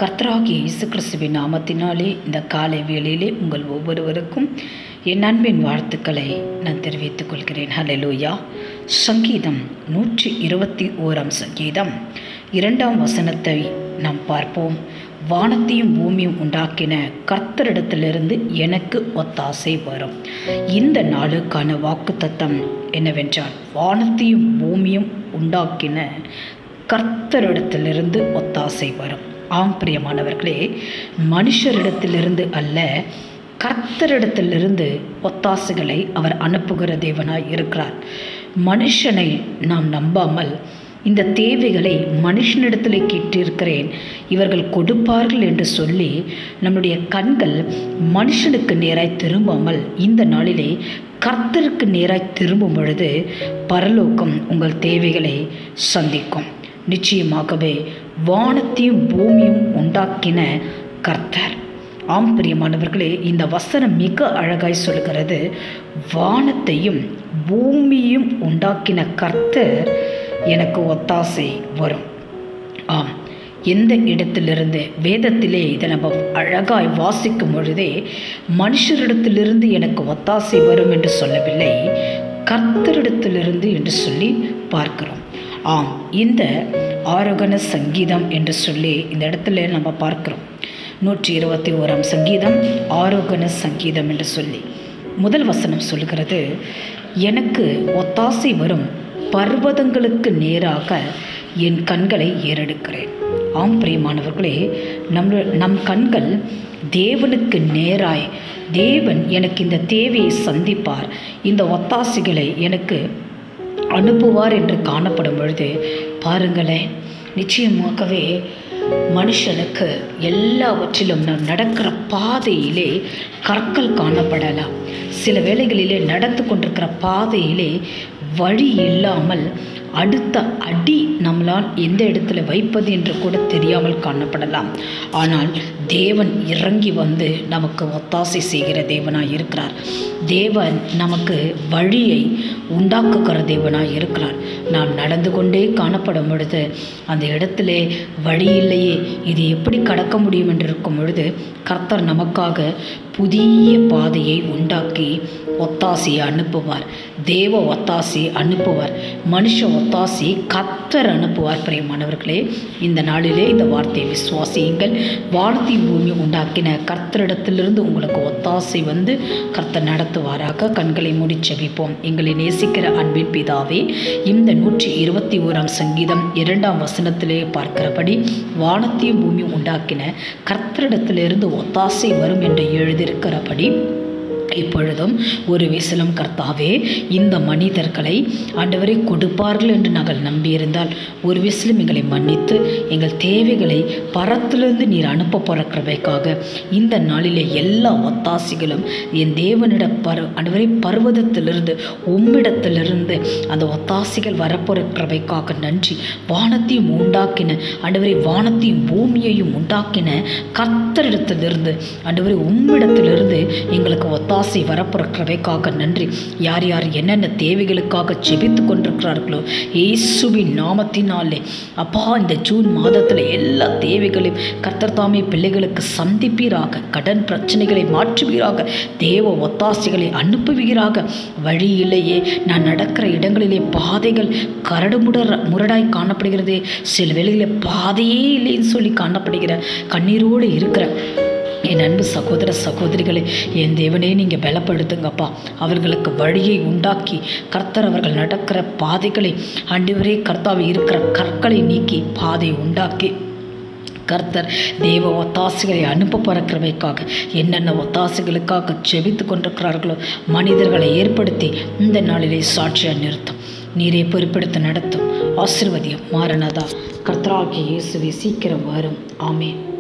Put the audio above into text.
கர்த்தராகிய இயேசு கிறிஸ்துவின் நாமத்தினாலே இந்த காலை வேளையிலே உங்கள் ஒவ்வொருவருக்கும் என் அன்பின் வாழ்த்துக்களை நான் தெரிவித்துக் கொள்கிறேன் ஹalleluya சங்கீதம் நூற்றி இருபத்தி ஓராம் சங்கீதம் இரண்டாம் வசனத்தை நாம் பார்ப்போம் வானத்தையும் பூமியும் உண்டாக்கின கர்த்தரிடத்திலிருந்து எனக்கு ஒத்தாசை வரும் இந்த நாளுக்கான வாக்குத்தத்தம் என்னவென்றால் வானத்தையும் பூமியும் உண்டாக்கின கர்த்தரிடத்திலிருந்து ஒத்தாசை வரும் ஆம் பிரியமானவர்களே மனுஷரிடத்திலிருந்து அல்ல கர்த்தரிடத்திலிருந்து ஒத்தாசைகளை அவர் அனுப்புகிற தேவனாய் இருக்கிறார் மனுஷனை நாம் நம்பாமல் இந்த தேவைகளை மனுஷனிடத்தில் கேட்டிருக்கிறேன் இவர்கள் கொடுப்பார்கள் என்று சொல்லி நம்முடைய கண்கள் மனுஷனுக்கு நேராய் திரும்பாமல் இந்த நாளிலே கர்த்தருக்கு நேராய் திரும்பும் பொழுது பரலோகம் உங்கள் தேவைகளை சந்திக்கும் நிச்சயமாகவே வானத்தையும் பூமியும் உண்டாக்கின கர்த்தர் ஆம் பிரியமானவர்களே இந்த வசனம் மிக அழகாய் சொல்கிறது வானத்தையும் பூமியும் உண்டாக்கின கர்த்தர் எனக்கு ஒத்தாசை வரும் ஆம் எந்த இடத்திலிருந்து வேதத்திலே இதை நம்ம அழகாய் வாசிக்கும் பொழுதே மனுஷரிடத்திலிருந்து எனக்கு ஒத்தாசை வரும் என்று சொல்லவில்லை கர்த்தரிடத்திலிருந்து என்று சொல்லி பார்க்கிறோம் ஆம் இந்த ஆரோகண சங்கீதம் என்று சொல்லி இந்த இடத்துல நம்ம பார்க்கிறோம் நூற்றி இருபத்தி ஓராம் சங்கீதம் ஆரோகண சங்கீதம் என்று சொல்லி முதல் வசனம் சொல்கிறது எனக்கு ஒத்தாசை வரும் பர்வதங்களுக்கு நேராக என் கண்களை ஏறெடுக்கிறேன் ஆம் பிரியமானவர்களே நம் நம் கண்கள் தேவனுக்கு நேராய் தேவன் எனக்கு இந்த தேவையை சந்திப்பார் இந்த ஒத்தாசைகளை எனக்கு அனுப்புவார் என்று காணப்படும் பொழுது பாருங்களேன் நிச்சயமாகவே மனுஷனுக்கு எல்லாவற்றிலும் நாம் நடக்கிற பாதையிலே கற்கள் காணப்படலாம் சில வேளைகளிலே நடந்து கொண்டிருக்கிற பாதையிலே வழி இல்லாமல் அடுத்த அடி நம்மளால் எந்த இடத்துல வைப்பது என்று கூட தெரியாமல் காணப்படலாம் ஆனால் தேவன் இறங்கி வந்து நமக்கு ஒத்தாசை செய்கிற தேவனாய் இருக்கிறார் தேவன் நமக்கு வழியை உண்டாக்குகிற தேவனாய் இருக்கிறார் நாம் நடந்து கொண்டே காணப்படும் பொழுது அந்த இடத்துல வழி இல்லையே இது எப்படி கடக்க முடியும் என்று இருக்கும் பொழுது கர்த்தர் நமக்காக புதிய பாதையை உண்டாக்கி ஒத்தாசையை அனுப்புவார் தேவ ஒத்தாசையை அனுப்புவார் மனுஷ ஒத்தாசி கத்தர் அனுப்புவார் பிரியமானவர்களே இந்த நாளிலே இந்த வார்த்தையை விசுவாசியுங்கள் வானத்தை பூமி உண்டாக்கின கர்த்தரிடத்திலிருந்து உங்களுக்கு ஒத்தாசை வந்து கர்த்தர் நடத்துவாராக கண்களை மூடி செவிப்போம் எங்களை நேசிக்கிற அன்பின் பிதாவே இந்த நூற்றி இருபத்தி ஓராம் சங்கீதம் இரண்டாம் வசனத்திலே பார்க்கிறபடி வானத்தையும் பூமி உண்டாக்கின கர்த்தரிடத்திலிருந்து ஒத்தாசை வரும் என்று எழுதியிருக்கிறபடி இப்பொழுதும் ஒரு விசலம் கர்த்தாவே இந்த மனிதர்களை ஆண்டவரை கொடுப்பார்கள் என்று நாங்கள் நம்பியிருந்தால் ஒரு விசிலும் எங்களை மன்னித்து எங்கள் தேவைகளை பரத்திலிருந்து நீர் அனுப்ப போகிற கிருபைக்காக இந்த நாளிலே எல்லா ஒத்தாசிகளும் என் தேவனிட பரு ஆண்டவரை பர்வதத்திலிருந்து உம்மிடத்திலிருந்து அந்த ஒத்தாசிகள் வரப்போகிற கிருபைக்காக நன்றி வானத்தையும் உண்டாக்கின ஆண்டவரை வானத்தையும் பூமியையும் உண்டாக்கின கர்த்தரிடத்திலிருந்து ஆண்டவரை உம்மிடத்திலிருந்து எங்களுக்கு ஒத்தாசி ஆசை வரப்புற கிருபைக்காக நன்றி யார் யார் என்னென்ன தேவைகளுக்காக செபித்து கொண்டிருக்கிறார்களோ இயேசுவின் நாமத்தினாலே அப்பா இந்த ஜூன் மாதத்தில் எல்லா தேவைகளையும் கர்த்தர் தாமே பிள்ளைகளுக்கு சந்திப்பீராக கடன் பிரச்சனைகளை மாற்றுவீராக தேவ ஒத்தாசைகளை அனுப்புவீராக வழி இல்லையே நான் நடக்கிற இடங்களிலே பாதைகள் கரடு முடர் முரடாய் காணப்படுகிறதே சில வேளைகளில் பாதையே இல்லைன்னு சொல்லி காணப்படுகிற கண்ணீரோடு இருக்கிற என் அன்பு சகோதர சகோதரிகளை என் தேவனே நீங்கள் பலப்படுத்துங்கப்பா அவர்களுக்கு வழியை உண்டாக்கி கர்த்தர் அவர்கள் நடக்கிற பாதைகளை ஆண்டவரே கர்த்தாவை இருக்கிற கற்களை நீக்கி பாதை உண்டாக்கி கர்த்தர் தேவ ஒத்தாசைகளை அனுப்ப பறக்கிறவைக்காக என்னென்ன ஒத்தாசைகளுக்காக செபித்து கொண்டிருக்கிறார்களோ மனிதர்களை ஏற்படுத்தி இந்த நாளிலே சாட்சியாக நிறுத்தும் நீரே பொறுப்பெடுத்து நடத்தும் ஆசிர்வதியம் மாறனதா கர்த்தராகிய இயேசுவை சீக்கிரம் வரும் ஆமேன்